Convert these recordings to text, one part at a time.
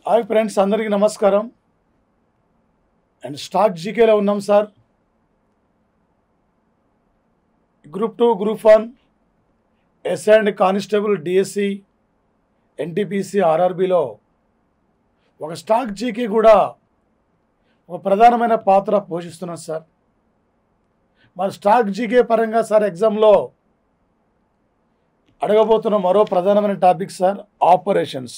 hi friends అందరికీ నమస్కారం and stock జీకేలో ఉన్నాం sir group two group one S and constable DSC NTPC ఆర్ఆర్బిలో ఒక స్టాక్ జీకే కూడా ఒక ప్రధానమైన పాత్ర పోషిస్తున్నాం సార్ మరి స్టాక్ జీకే పరంగా సార్ ఎగ్జామ్లో అడగబోతున్న మరో ప్రధానమైన టాపిక్ సార్ ఆపరేషన్స్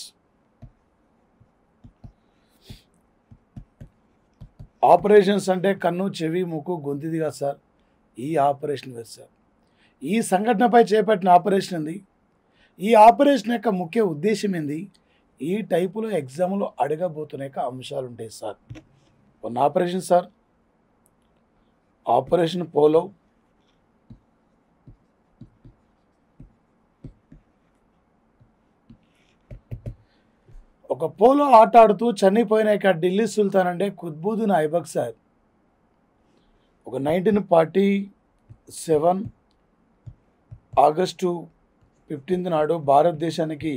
ఆపరేషన్స్ అంటే కన్ను చెవి ముక్కు గొంతుది కాదు సార్ ఈ ఆపరేషన్ వేరు సార్ ఈ సంఘటనపై చేపట్టిన ఆపరేషన్ ఏంది ఈ ఆపరేషన్ యొక్క ముఖ్య ఉద్దేశం ఏంది ఈ టైపులో ఎగ్జామ్లో అడగబోతున్న యొక్క అంశాలు ఉంటాయి సార్ కొన్ని ఆపరేషన్ సార్ ఆపరేషన్ పోలో ఒక పోలో ఆట ఆడుతూ చనిపోయిన ఇక ఢిల్లీ సుల్తాన్ అంటే కుత్బుద్దీన్ ఐబక్ సార్ ఒక nineteen forty seven August fifteenth నాడు భారతదేశానికి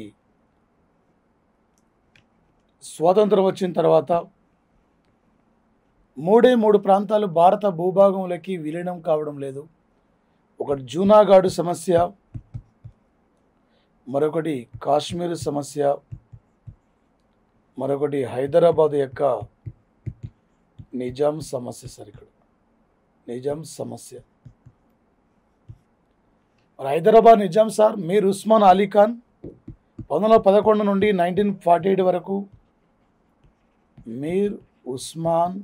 స్వాతంత్రం వచ్చిన తర్వాత మూడే మూడు ప్రాంతాలు భారత భూభాగంలోకి విలీనం కావడం లేదు ఒకటి జూనాగాడు సమస్య మరొకటి కాశ్మీర్ సమస్య మరొకటి హైదరాబాద్ యొక్క నిజాం సమస్య సార్ ఇక్కడ నిజాం సమస్య మరి హైదరాబాద్ నిజాం సార్ మీర్ ఉస్మాన్ అలీ ఖాన్ పంతొమ్మిది వందల పదకొండు నుండి నైన్టీన్ ఫార్టీ ఎయిట్ వరకు మీర్ ఉస్మాన్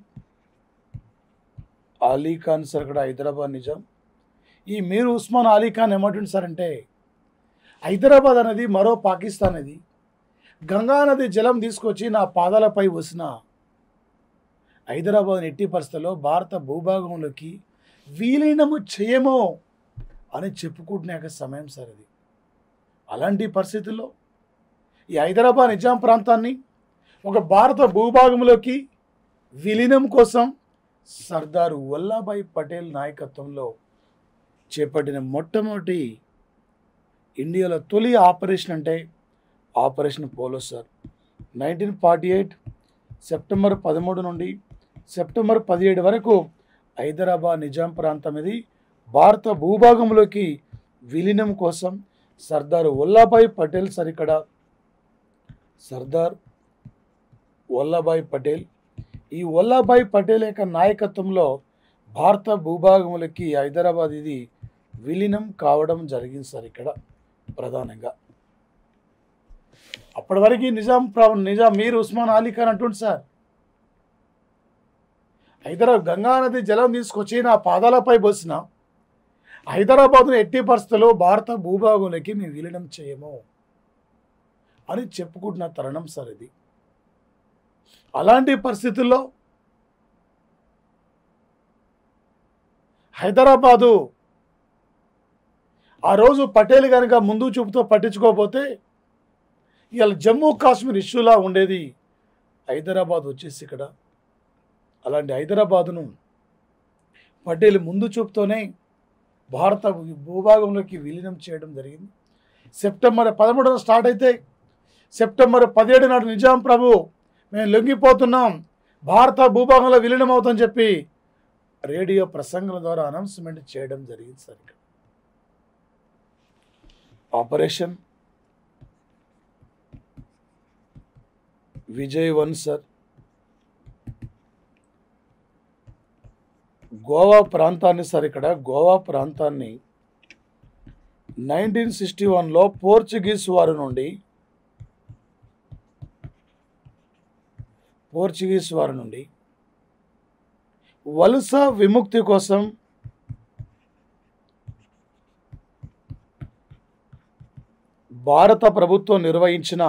అలీ ఖాన్ సార్ ఇక్కడ హైదరాబాద్ నిజాం ఈ మీర్ ఉస్మాన్ అలీ ఖాన్ ఏమంటుంది సార్ అంటే హైదరాబాద్ అనేది మరో పాకిస్తాన్ అది గంగా నది జలం తీసుకొచ్చి నా పాదాలపై వసిన హైదరాబాద్ ఎట్టి పరిస్థితుల్లో భారత భూభాగంలోకి విలీనము చేయమో అని చెప్పుకుంటున్న యొక్క సమయం సార్ అది అలాంటి పరిస్థితుల్లో ఈ హైదరాబాద్ నిజాం ప్రాంతాన్ని ఒక భారత భూభాగంలోకి విలీనం కోసం సర్దార్ వల్లాభాయ్ పటేల్ నాయకత్వంలో చేపట్టిన మొట్టమొదటి ఇండియాలో తొలి ఆపరేషన్ అంటే operation polo sir nineteen forty eight September పదమూడు నుండి సెప్టెంబర్ పదిహేడు వరకు హైదరాబాద్ నిజాం ప్రాంతం ఇది భారత భూభాగంలోకి విలీనం కోసం సర్దార్ వల్లభాయ్ పటేల్ సార్ ఇక్కడ సర్దార్ వల్లభాయ్ పటేల్ ఈ వల్లభాయ్ పటేల్ యొక్క నాయకత్వంలో భారత భూభాగంలోకి హైదరాబాద్ ఇది విలీనం కావడం జరిగింది సార్ ఇక్కడ ప్రధానంగా అప్పటి వరకు నిజాం ప్ర- నిజాం మీర్ ఉస్మాన్ అలీ ఖాన్ అంటుంది సార్ హైదరాబాద్ గంగా నది జలం తీసుకొచ్చి నా పాదాలపై పోసిన హైదరాబాద్ను ఎట్టి పరిస్థితుల్లో భారత భూభాగంలోకి మేము విలీనం చేయము అని చెప్పుకుంటున్న తరుణం సార్ ఇది అలాంటి పరిస్థితుల్లో హైదరాబాదు ఆ రోజు పటేల్ కనుక ముందు చూపుతో పట్టించుకోకపోతే ఇవాళ జమ్మూ కాశ్మీర్ ఇష్యూలా ఉండేది హైదరాబాద్ వచ్చేసి ఇక్కడ అలాంటి హైదరాబాదును పటేల్ ముందు చూపుతోనే భారత భూభాగంలోకి విలీనం చేయడం జరిగింది సెప్టెంబర్ పదమూడున స్టార్ట్ అయితే సెప్టెంబర్ పదిహేడు నాడు నిజాం ప్రభు మేము లొంగిపోతున్నాం భారత భూభాగంలో విలీనం అవుతామని చెప్పి రేడియో ప్రసంగం ద్వారా అనౌన్స్మెంట్ చేయడం జరిగింది సార్ ఇక్కడ operation Vijay one sir Goa ప్రాంతాన్ని సార్ ఇక్కడ గోవా ప్రాంతాన్ని నైన్టీన్ సిక్స్టీ వన్లో పోర్చుగీస్ వారి నుండి పోర్చుగీస్ వారి నుండి వలస విముక్తి కోసం భారత ప్రభుత్వం నిర్వహించిన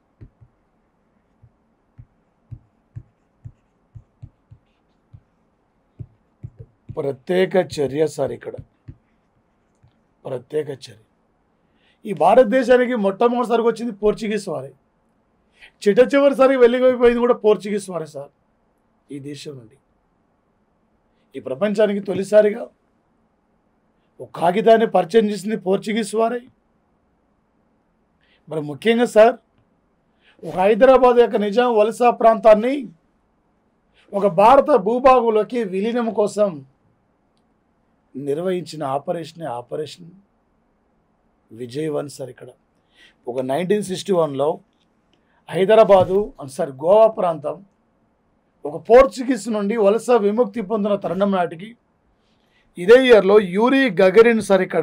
ప్రత్యేక చర్య సార్ ఇక్కడ ప్రత్యేక చర్య ఈ భారతదేశానికి మొట్టమొదటిసారిగా వచ్చింది పోర్చుగీస్ వారే చిట్ట చివరిసారి వెళ్ళిపోయింది కూడా పోర్చుగీస్ వారే సార్ ఈ దేశం నుండి ఈ ప్రపంచానికి తొలిసారిగా ఒక కాగితాన్ని పరిచయం చేసింది పోర్చుగీస్ వారే మరి ముఖ్యంగా సార్ ఒక హైదరాబాద్ యొక్క నిజాం వలస ప్రాంతాన్ని ఒక భారత భూభాగంలోకి విలీనం కోసం నిర్వహించిన operation operation Vijay one sir ఇక్కడ ఒక నైన్టీన్ సిక్స్టీ వన్లో హైదరాబాదు సారీ గోవా ప్రాంతం ఒక పోర్చుగీస్ నుండి వలస విముక్తి పొందిన తరుణం నాటికి ఇదే ఇయర్లో యూరి గగరిన్ సార్ ఇక్కడ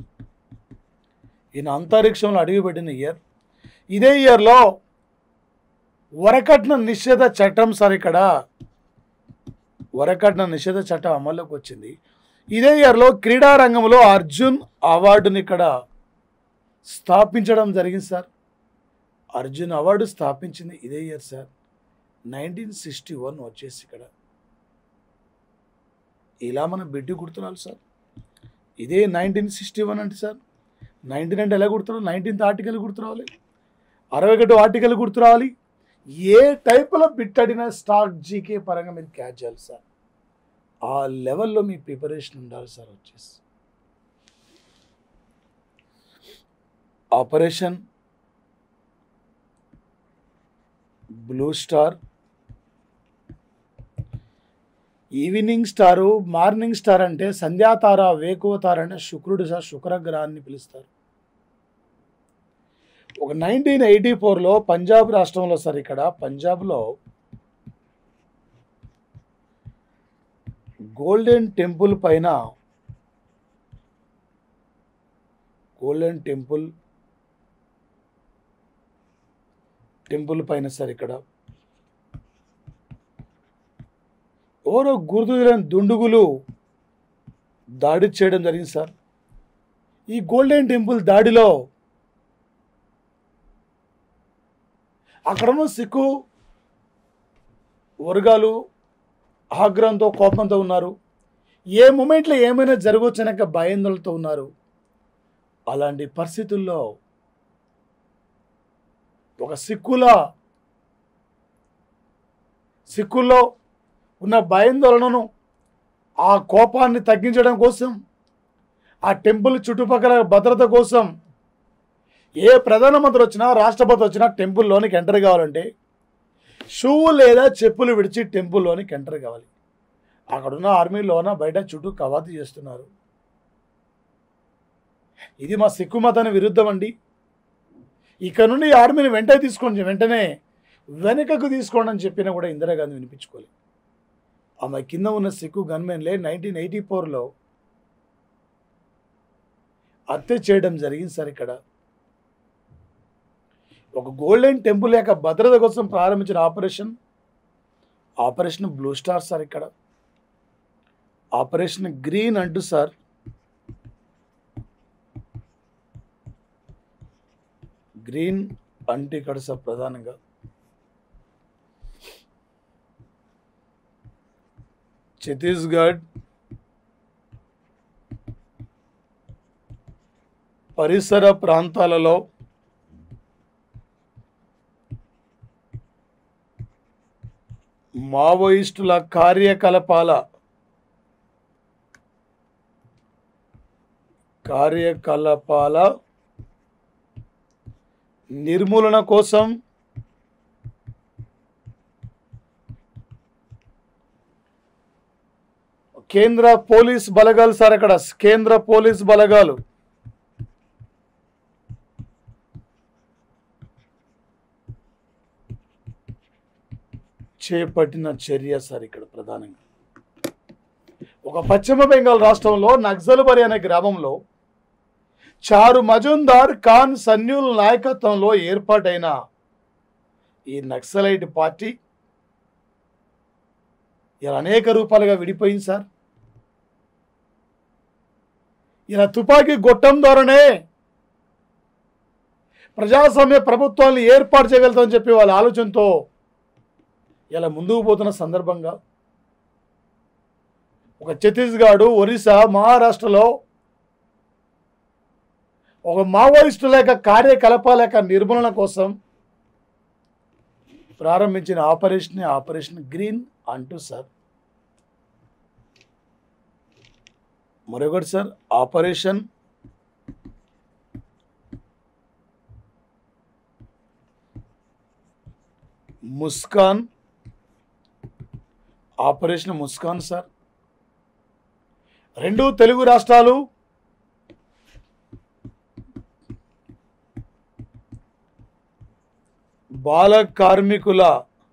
ఈయన అంతరిక్షంలో అడుగుపెట్టిన ఇయర్ ఇదే ఇయర్లో వరకట్న నిషేధ చట్టం సార్ ఇక్కడ వరకట్న నిషేధ చట్టం అమల్లోకి వచ్చింది ఇదే ఇయర్లో క్రీడా రంగంలో అర్జున్ అవార్డుని ఇక్కడ స్థాపించడం జరిగింది సార్ అర్జున్ అవార్డు స్థాపించింది ఇదే year sir nineteen sixty one వచ్చేసి ఇక్కడ ఇలా మనం బిడ్డి గుర్తురాలి సార్ ఇదే నైన్టీన్ సిక్స్టీ వన్ అంటే సార్ నైన్టీన్ అంటే ఎలా గుర్తురావాలి నైన్టీన్త్ ఆర్టికల్ గుర్తురావాలి అరవై ఒకటో ఆర్టికల్ గుర్తురావాలి ఏ టైపులో బిట్ అడిగిన స్టాక్ జీకే పరంగా మీరు క్యాచ్ చేయాలి సార్ ఆ లెవెల్లో మీ ప్రిపరేషన్ ఉండాలి సార్ వచ్చేసి operation blue star evening star morning star అంటే సంధ్యాతార వేకువ తార అంటే శుక్రుడు సార్ శుక్రగ్రహాన్ని పిలుస్తారు ఒక నైన్టీన్ ఎయిటీ ఫోర్లో పంజాబ్ రాష్ట్రంలో సార్ ఇక్కడ పంజాబ్లో గోల్డెన్ టెంపుల్ పైన గోల్డెన్ టెంపుల్ టెంపుల్ పైన సార్ ఇక్కడ ఎవరో గుర్తు తెలియని దుండుగులు దాడి చేయడం జరిగింది సార్ ఈ గోల్డెన్ టెంపుల్ దాడిలో అక్కడున్న సిక్కు వర్గాలు ఆగ్రహంతో కోపంతో ఉన్నారు ఏ మూమెంట్లో ఏమైనా జరగవచ్చనక భయాందోళనతో ఉన్నారు అలాంటి పరిస్థితుల్లో ఒక సిక్కుల సిక్కుల్లో ఉన్న భయాందోళనను ఆ కోపాన్ని తగ్గించడం కోసం ఆ టెంపుల్ చుట్టుపక్కల భద్రత కోసం ఏ ప్రధానమంత్రి వచ్చినా రాష్ట్రపతి వచ్చినా టెంపుల్లోనికి ఎంటర్ కావాలంటే షూ లేదా చెప్పులు విడిచి టెంపుల్లోనికి ఎంటర్ కావాలి అక్కడున్న ఆర్మీలోన బయట చుట్టూ కవాతు చేస్తున్నారు ఇది మా సిక్కు మతానికి విరుద్ధం అండి ఇక్కడ నుండి ఈ ఆర్మీని వెంటనే తీసుకోండి వెంటనే వెనుకకు తీసుకోండి అని చెప్పినా కూడా ఇందిరాగాంధీ వినిపించుకోలేదు ఆమె కింద ఉన్న సిక్కు గన్మెన్లే నైన్టీన్ ఎయిటీ ఫోర్లో హత్య చేయడం జరిగింది సార్ ఇక్కడ ఒక గోల్డెన్ టెంపుల్ యొక్క భద్రత కోసం ప్రారంభించిన operation operation blue star sir ఇక్కడ ఆపరేషన్ గ్రీన్ అంటూ సార్ గ్రీన్ అంటే ఇక్కడ సార్ ప్రధానంగా ఛత్తీస్గఢ్ పరిసర ప్రాంతాలలో మావోయిస్టుల కార్యకలాపాల కార్యకలాపాల నిర్మూలన కోసం కేంద్ర పోలీస్ బలగాలు సార్ అక్కడ కేంద్ర పోలీస్ బలగాలు చేపట్టిన చర్య సార్ ఇక్కడ ప్రధానంగా ఒక పశ్చిమ బెంగాల్ రాష్ట్రంలో నక్సల్బరి అనే గ్రామంలో చారు మజుందార్ ఖాన్ సన్యుల్ నాయకత్వంలో ఏర్పాటైన ఈ నక్సలైట్ పార్టీ ఇలా అనేక రూపాలుగా విడిపోయింది సార్ ఇలా తుపాకీ గొట్టం ద్వారానే ప్రజాస్వామ్య ప్రభుత్వాన్ని ఏర్పాటు చేయగలుగుతామని చెప్పి వాళ్ళ ఆలోచనతో ఇలా ముందుకు పోతున్న సందర్భంగా ఒక ఛత్తీస్గఢ్ ఒరిస్సా మహారాష్ట్రలో ఒక మావోయిస్టుల యొక్క కార్యకలాపాల యొక్క నిర్మూలన కోసం ప్రారంభించిన ఆపరేషన్ ఆపరేషన్ గ్రీన్ అంటూ సార్ మరొకటి sir operation Muskaan operation Muskaan sir రెండు తెలుగు రాష్ట్రాలు బాల కార్మికుల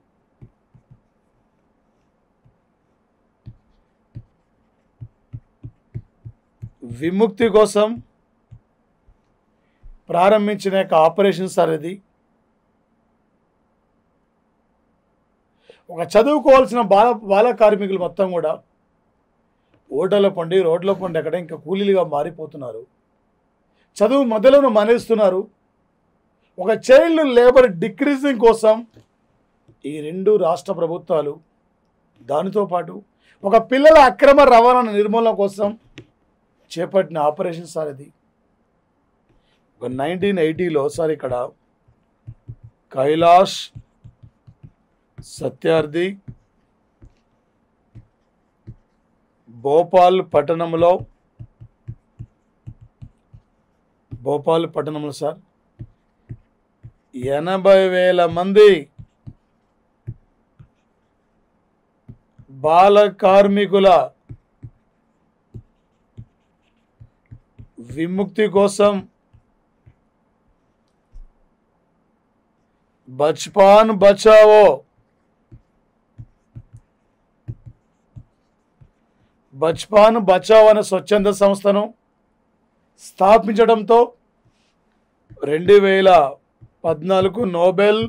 విముక్తి కోసం ప్రారంభించిన యొక్క ఆపరేషన్ సార్ ఇది ఒక చదువుకోవాల్సిన బాల బాల కార్మికులు మొత్తం కూడా ఓటల పండి రోడ్ల పండి అక్కడ ఇంకా కూలీలుగా మారిపోతున్నారు చదువు మొదలను మానేస్తున్నారు ఒక చైల్డ్ లేబర్ డిక్రీజింగ్ కోసం ఈ రెండు రాష్ట్ర ప్రభుత్వాలు దానితో పాటు ఒక పిల్లల అక్రమ రవాణా నిర్మూలన కోసం చేపట్టిన ఆపరేషన్ సార్ ఇది ఒక నైన్టీన్ ఎయిటీలో సార్ ఇక్కడ కైలాష్ సత్యార్థి భోపాల్ పట్టణంలో భోపాల్ పట్టణంలో సార్ ఎనభై వేల మంది బాల కార్మికుల విముక్తి కోసం బచ్పాన్ బచావో బచ్పాన్ బచావ్ అనే స్వచ్ఛంద సంస్థను స్థాపించడంతో రెండు వేల పద్నాలుగు నోబెల్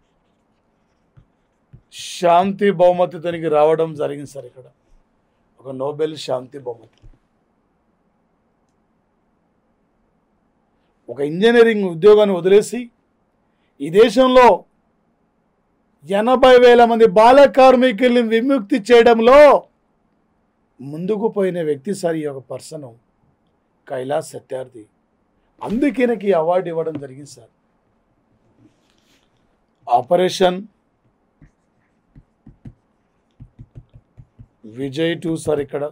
శాంతి బహుమతి తనకి రావడం జరిగింది సార్ ఇక్కడ ఒక నోబెల్ శాంతి బహుమతి ఒక ఇంజనీరింగ్ ఉద్యోగాన్ని వదిలేసి ఈ దేశంలో ఎనభై వేల మంది బాల కార్మికుల్ని విముక్తి చేయడంలో ముందుకు పోయిన వ్యక్తి సార్ ఈ యొక్క పర్సన్ కైలాస్ సత్యార్థి అందుకే నాకు ఈ అవార్డు ఇవ్వడం జరిగింది sir operation Vijay two sir ఇక్కడ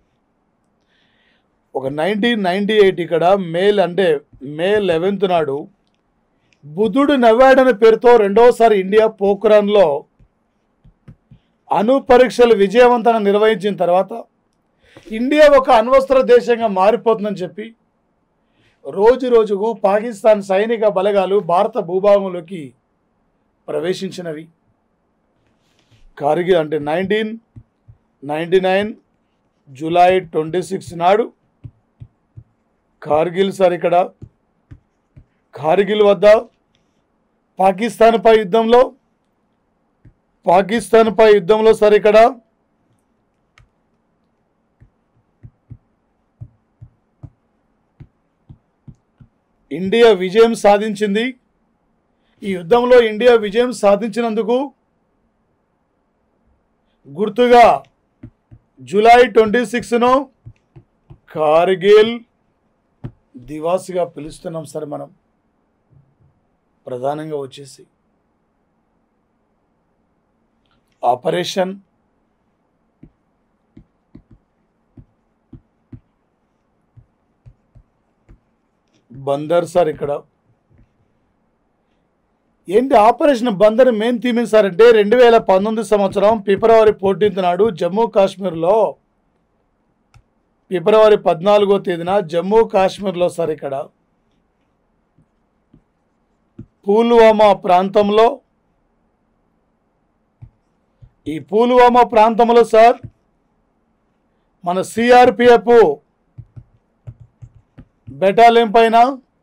ఒక నైన్టీన్ నైన్టీ ఎయిట్ ఇక్కడ మేల్ అంటే మే లెవెన్త్ నాడు బుధుడు నవ్వాడనే పేరుతో రెండవసారి ఇండియా పోఖ్రాన్లో అణు పరీక్షలు విజయవంతంగా నిర్వహించిన తర్వాత ఇండియా ఒక అణ్వస్త్ర దేశంగా మారిపోతుందని చెప్పి రోజు రోజుకు పాకిస్తాన్ సైనిక బలగాలు భారత భూభాగంలోకి ప్రవేశించినవి కార్గిల్ అంటే nineteen ninety nine July twenty six నాడు కార్గిల్ సార్ ఇక్కడ కార్గిల్ వద్ద పాకిస్తాన్పై యుద్ధంలో పాకిస్తాన్పై యుద్ధంలో సార్ ఇక్కడ ఇండియా విజయం సాధించింది ఈ యుద్ధంలో ఇండియా విజయం సాధించినందుకు గుర్తుగా జూలై ట్వంటీ సిక్స్ను కార్గిల్ దివాస్గా పిలుస్తున్నాం సార్ మనం ప్రధానంగా వచ్చేసి ఆపరేషన్ బందర్ సార్ ఇక్కడ ఏంటి ఆపరేషన్ బందర్ మెయిన్ థీమ్ ఏంటి సార్ అంటే రెండు వేల పంతొమ్మిది సంవత్సరం ఫిబ్రవరి ఫోర్టీన్త్ నాడు జమ్మూ కాశ్మీర్లో ఫిబ్రవరి పద్నాలుగో తేదీన జమ్మూ కాశ్మీర్లో సార్ ఇక్కడ పూల్వామా ప్రాంతంలో ఈ పూల్వామా ప్రాంతంలో సార్ మన సిఆర్పిఎఫ్ బెటాలియన్ పైన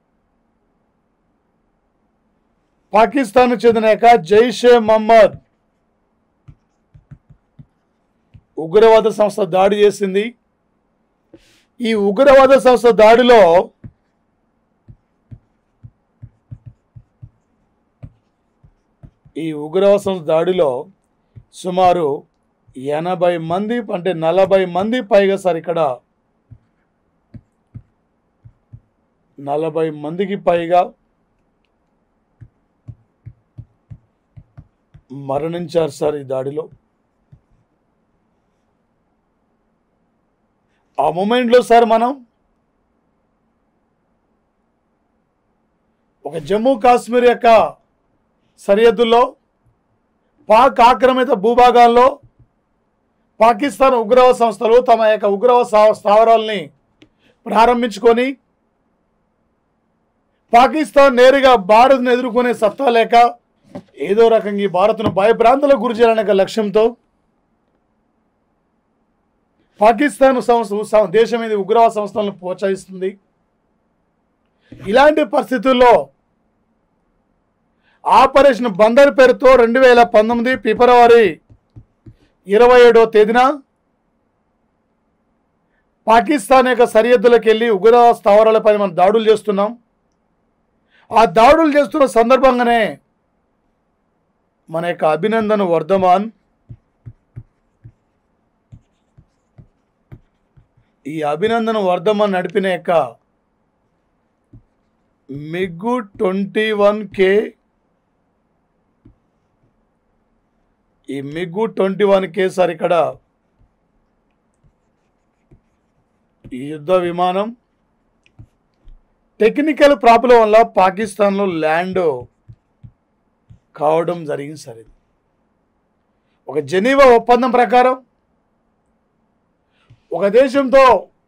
పాకిస్తాన్ చెందిన యొక్క జైషే మహమ్మద్ ఉగ్రవాద సంస్థ దాడి చేసింది ఈ ఉగ్రవాద సంస్థ దాడిలో ఈ ఉగ్రవాద సంస్థ దాడిలో సుమారు ఎనభై మంది అంటే నలభై మంది పైగా సార్ ఇక్కడ నలభై మందికి పైగా మరణించారు సార్ ఈ దాడిలో ఆ మూమెంట్లో సార్ మనం ఒక జమ్మూ కాశ్మీర్ యొక్క సరిహద్దుల్లో పాక్ ఆక్రమిత భూభాగాల్లో పాకిస్తాన్ ఉగ్రవాద సంస్థలు తమ యొక్క ఉగ్రవాద స్థా- స్థావరాల్ని ప్రారంభించుకొని పాకిస్తాన్ నేరుగా భారత్ను ఎదుర్కొనే సత్తా లేక ఏదో రకంగా ఈ భారత్ను భయభ్రాంతులకు గురి చేయాలనే లక్ష్యంతో పాకిస్తాన్ సంస్థ సం- దేశం మీద ఉగ్రవాద సంస్థలను ప్రోత్సహిస్తుంది ఇలాంటి పరిస్థితుల్లో ఆపరేషన్ బందర్ పేరుతో రెండు వేల పంతొమ్మిది ఫిబ్రవరి ఇరవై ఏడో తేదీన పాకిస్తాన్ యొక్క సరిహద్దులకు వెళ్ళి ఉగ్రవాద స్థావరాలపై మనం దాడులు చేస్తున్నాం ఆ దాడులు చేస్తున్న సందర్భంగానే మన యొక్క అభినందన్ వర్ధమాన్ ఈ అభినందన్ వర్ధమాన్ నడిపిన యొక్క మిగ్గు ట్వంటీ వన్ కే ఈ మిగ్గు ట్వంటీ వన్ కే సార్ ఇక్కడ ఈ యుద్ధ విమానం టెక్నికల్ ప్రాబ్లం వల్ల పాకిస్తాన్లో ల్యాండ్ కావడం జరిగింది సార్ ఇది ఒక జెనీవా ఒప్పందం ప్రకారం ఒక దేశంతో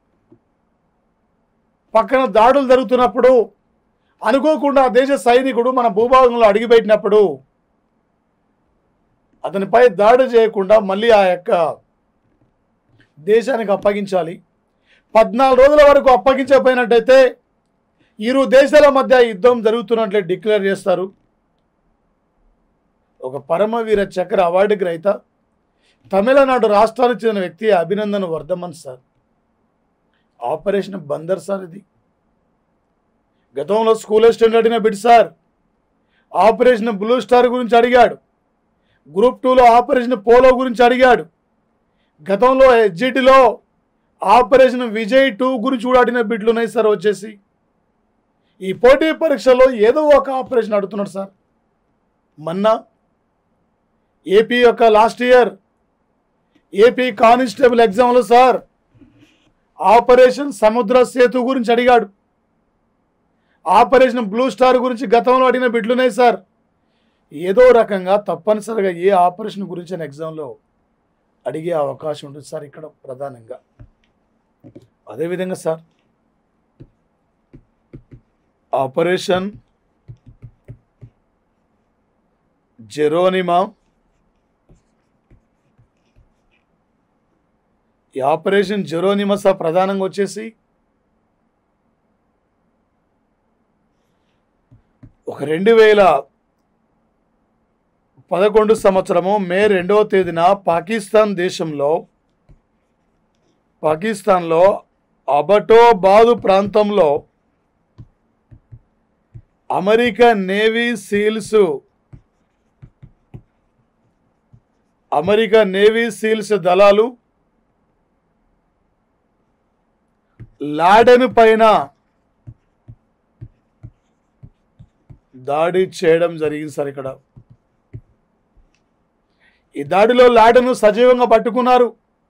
పక్కన దాడులు జరుగుతున్నప్పుడు అనుకోకుండా ఆ దేశ సైనికుడు మన భూభాగంలో అడిగిపెట్టినప్పుడు అతనిపై దాడి చేయకుండా మళ్ళీ ఆ యొక్క దేశానికి అప్పగించాలి పద్నాలుగు రోజుల వరకు అప్పగించకపోయినట్టయితే ఇరు దేశాల మధ్య యుద్ధం జరుగుతున్నట్లే డిక్లేర్ చేస్తారు ఒక పరమవీర చక్ర అవార్డు గ్రహీత తమిళనాడు రాష్ట్రానికి చెందిన వ్యక్తి Abhinandan Varthaman sir operation Bandar sir ఇది గతంలో స్కూల్ అసిస్టెంట్ అడిగిన bit sir operation blue star గురించి అడిగాడు గ్రూప్ టూలో ఆపరేషన్ పోలో గురించి అడిగాడు గతంలో ఎస్జిటిలో ఆపరేషన్ విజయ్ టూ గురించి కూడా అడిగిన బిడ్లు ఉన్నాయి సార్ వచ్చేసి ఈ పోటీ పరీక్షలో ఏదో ఒక ఆపరేషన్ అడుగుతున్నాడు సార్ మొన్న ఏపీ యొక్క లాస్ట్ ఇయర్ ఏపీ కానిస్టేబుల్ ఎగ్జామ్లో సార్ ఆపరేషన్ సముద్ర సేతు గురించి అడిగాడు ఆపరేషన్ బ్లూ స్టార్ గురించి గతంలో అడిగిన బిడ్లున్నాయి సార్ ఏదో రకంగా తప్పనిసరిగా ఏ ఆపరేషన్ గురించి ఎగ్జామ్లో అడిగే అవకాశం ఉంటుంది సార్ ఇక్కడ ప్రధానంగా అదేవిధంగా సార్ ఆపరేషన్ జెరోనిమా ఈ ఆపరేషన్ జెరోనిమసా ప్రధానంగా వచ్చేసి ఒక రెండు వేల పదకొండు సంవత్సరము మే రెండవ తేదీన పాకిస్తాన్ దేశంలో పాకిస్తాన్లో అబటోబాదు ప్రాంతంలో America navy seals America navy seals దళాలు లాడెన్ పైన దాడి చేయడం జరిగింది సార్ ఇక్కడ ఈ దాడిలో లాడెను సజీవంగా పట్టుకున్నారు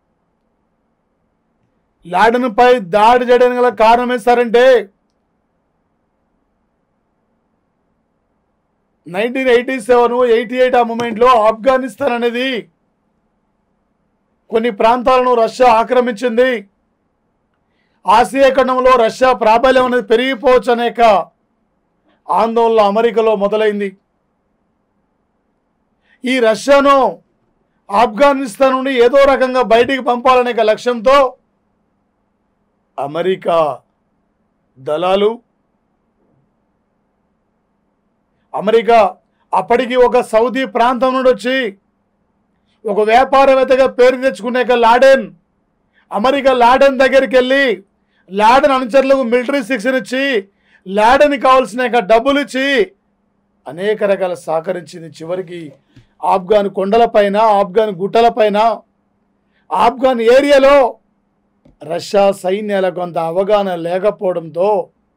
లాడెన్ పై దాడి చేయడానికి గల కారణం ఏంటారంటే nineteen eighty seven eighty eight ఆ మూమెంట్లో ఆఫ్ఘనిస్తాన్ అనేది కొన్ని ప్రాంతాలను రష్యా ఆక్రమించింది ఆసియా ఖండంలో రష్యా ప్రాబల్యం అనేది పెరిగిపోవచ్చు అనేక ఆందోళన అమెరికాలో మొదలైంది ఈ రష్యాను ఆఫ్ఘనిస్తాన్ నుండి ఏదో రకంగా బయటికి పంపాలనే ఒక లక్ష్యంతో అమెరికా దళాలు అమెరికా అప్పటికి ఒక సౌదీ ప్రాంతం నుండి వచ్చి ఒక వ్యాపారవేత్తగా పేరు తెచ్చుకునే ఒక లాడెన్ అమెరికా లాడెన్ దగ్గరికి వెళ్ళి లాడెన్ అనుచరులకు మిలిటరీ శిక్షణ ఇచ్చి లాడెన్ కావాల్సిన యొక్క డబ్బులు ఇచ్చి అనేక రకాల సహకరించింది చివరికి ఆఫ్ఘాన్ కొండలపైన ఆఫ్ఘాన్ గుట్టలపైన ఆఫ్ఘాన్ ఏరియాలో రష్యా సైన్యాలకు అంత అవగాహన లేకపోవడంతో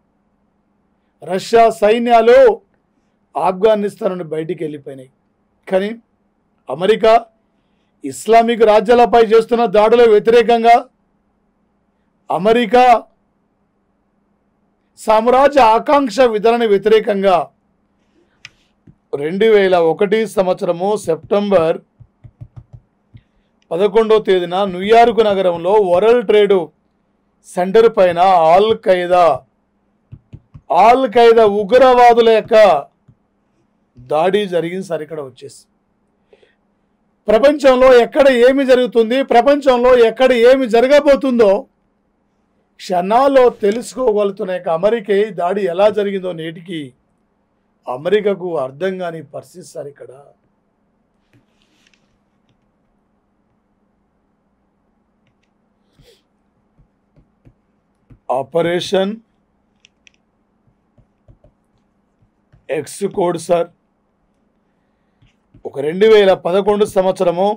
రష్యా సైన్యాలు ఆఫ్ఘనిస్తాన్ నుండి బయటికి వెళ్ళిపోయినాయి కానీ అమెరికా ఇస్లామిక్ రాజ్యాలపై చేస్తున్న దాడులకు వ్యతిరేకంగా అమెరికా సామ్రాజ్య ఆకాంక్ష విధానానికి వ్యతిరేకంగా రెండు వేల ఒకటి సంవత్సరము సెప్టెంబర్ పదకొండో తేదీన న్యూయార్క్ నగరంలో వరల్డ్ ట్రేడ్ సెంటర్ పైన ఆల్ ఖైదా ఆల్ ఖైదా ఉగ్రవాదుల యొక్క దాడి జరిగింది సార్ ఇక్కడ వచ్చేసి ప్రపంచంలో ఎక్కడ ఏమి జరుగుతుంది ప్రపంచంలో ఎక్కడ ఏమి జరగబోతుందో క్షణాల్లో తెలుసుకోగలుగుతున్న యొక్క అమెరికా ఈ దాడి ఎలా జరిగిందో నేటికి అమెరికాకు అర్థం కాని పరిస్థితి సార్ ఇక్కడ ఆపరేషన్ ఎక్స్ కోడ్ సార్ ఒక రెండు వేల పదకొండు సంవత్సరము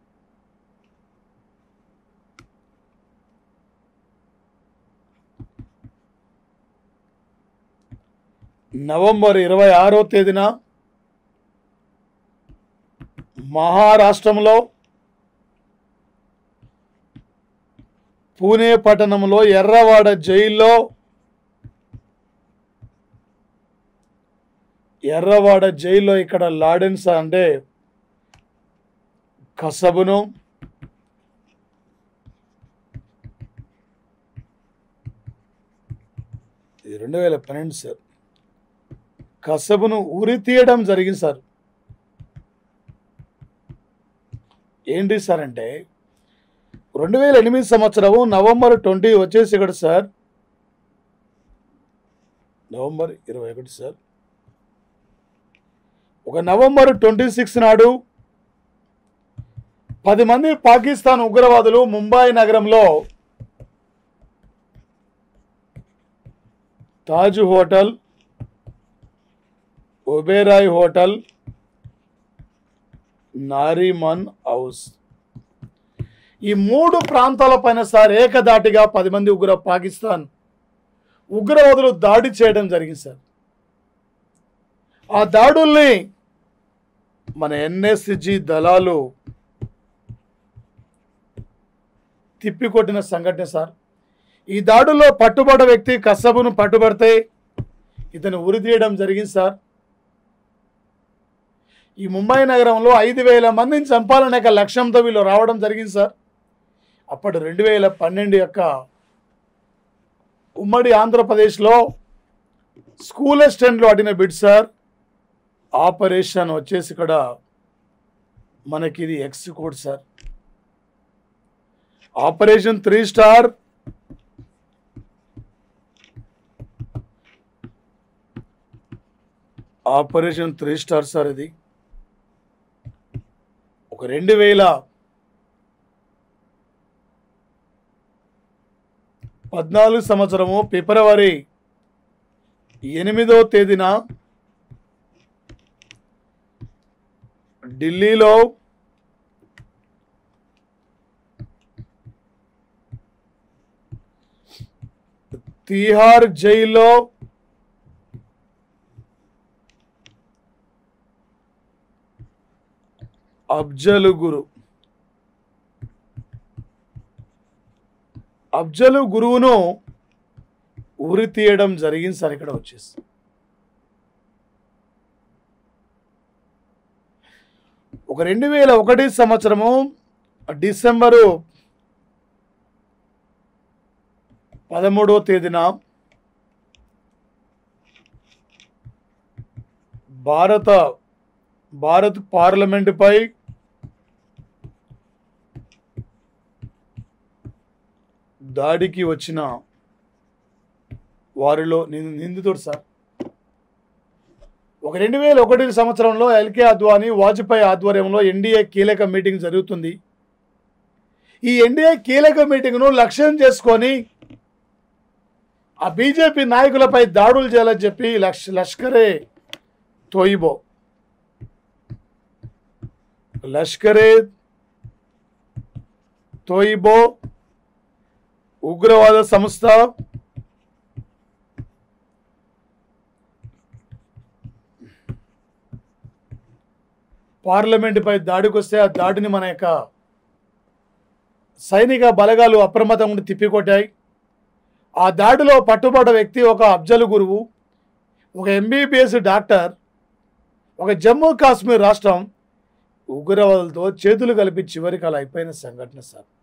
నవంబర్ ఇరవై ఆరో తేదీన మహారాష్ట్రంలో పూణే పట్టణంలో ఎర్రవాడ జైల్లో ఎర్రవాడ జైల్లో ఇక్కడ లాడెన్స్ అంటే కసబును ఇది రెండు వేల పన్నెండు సార్ కసబును ఉరి తీయడం జరిగింది సార్ ఏంటి సార్ అంటే రెండు వేల ఎనిమిది సంవత్సరము నవంబర్ ట్వంటీ వచ్చేసి ఇక్కడ సార్ నవంబర్ ఇరవై ఒకటి సార్ ఒక నవంబర్ ట్వంటీ సిక్స్ నాడు పది మంది పాకిస్తాన్ ఉగ్రవాదులు ముంబై నగరంలో Taj hotel Oberoi hotel Nariman house ఈ మూడు ప్రాంతాలపైన సార్ ఏకదాటిగా పది మంది ఉగ్ర పాకిస్తాన్ ఉగ్రవాదులు దాడి చేయడం జరిగింది సార్ ఆ దాడుల్ని మన ఎన్ఎస్జి దళాలు తిప్పికొట్టిన సంఘటన సార్ ఈ దాడుల్లో పట్టుబడ్డ వ్యక్తి కసబును పట్టుబడితే ఇతను ఉరి తీయడం జరిగింది సార్ ఈ ముంబై నగరంలో ఐదు వేల మందిని చంపాలనే ఒక లక్ష్యంతో వీళ్ళు రావడం జరిగింది సార్ అప్పటి రెండు వేల పన్నెండు యొక్క ఉమ్మడి ఆంధ్రప్రదేశ్లో స్కూల్ అసిస్టెంట్లు ఆడిన బిడ్ సార్ ఆపరేషన్ వచ్చేసి ఇక్కడ మనకి ఇది X code sir operation three star operation three star sir ఇది ఒక రెండు వేల పద్నాలుగు సంవత్సరము ఫిబ్రవరి ఎనిమిదో తేదీన ఢిల్లీలో తీహార్ జైల్లో అఫ్జలు గురు అఫ్జలు గురువును ఉరి తీయడం జరిగింది సార్ ఇక్కడ వచ్చేసి ఒక రెండు వేల ఒకటి సంవత్సరము డిసెంబరు పదమూడవ తేదీన భారత భారత్ పార్లమెంటుపై దాడికి వచ్చిన వారిలో నింది నిందితుడు సార్ ఒక రెండు వేల ఒకటి సంవత్సరంలో ఎల్కే అద్వానీ వాజ్పేయి ఆధ్వర్యంలో ఎన్డీఏ కీలక మీటింగ్ జరుగుతుంది ఈ ఎన్డీఏ కీలక మీటింగ్ను లక్ష్యం చేసుకొని ఆ బీజేపీ నాయకులపై దాడులు చేయాలని చెప్పి లష్ లష్కరే తోయిబో లష్కరే తోయిబో ఉగ్రవాద సంస్థ పార్లమెంటుపై దాడికి వస్తే ఆ దాడిని మన యొక్క సైనిక బలగాలు అప్రమత్తం ఉండి తిప్పికొట్టాయి ఆ దాడిలో పట్టుబడ్డ వ్యక్తి ఒక అఫ్జల్ గురువు ఒక ఎంబీబీఎస్ డాక్టర్ ఒక జమ్మూ కాశ్మీర్ రాష్ట్రం ఉగ్రవాదులతో చేతులు కలిపి చివరికి అలా అయిపోయిన సంఘటన సార్